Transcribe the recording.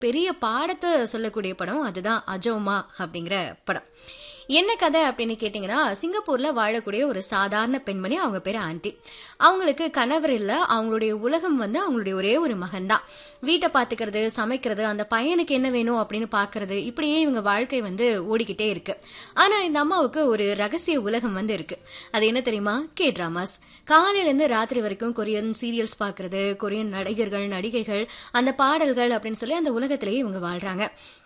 பெரிய பாடத்தை சொல்லக்கூடிய படம் அதுதான் அஜோமா அப்படிங்கிற படம் என்ன கதை அப்படின்னு கேட்டிங்கன்னா சிங்கப்பூர்ல வாழக்கூடிய ஒரு சாதாரண பெண்மணி அவங்க பேர் ஆண்டி அவங்களுக்கு கணவர் இல்லை அவங்களுடைய உலகம் வந்து அவங்களுடைய ஒரே ஒரு மகன் தான் வீட்டை பார்த்துக்கிறது சமைக்கிறது அந்த பையனுக்கு என்ன வேணும் அப்படின்னு பார்க்கறது இப்படியே இவங்க வாழ்க்கை வந்து ஓடிக்கிட்டே இருக்கு ஆனா இந்த அம்மாவுக்கு ஒரு ரகசிய உலகம் வந்து இருக்கு அது என்ன தெரியுமா கே டிராமாஸ் காலையிலேருந்து ராத்திரி வரைக்கும் கொரியன் சீரியல்ஸ் பார்க்கறது கொரியன் நடிகர்கள் நடிகைகள் அந்த பாடல்கள் அப்படின்னு சொல்லி அந்த உலகத்திலேயே இவங்க வாழ்றாங்க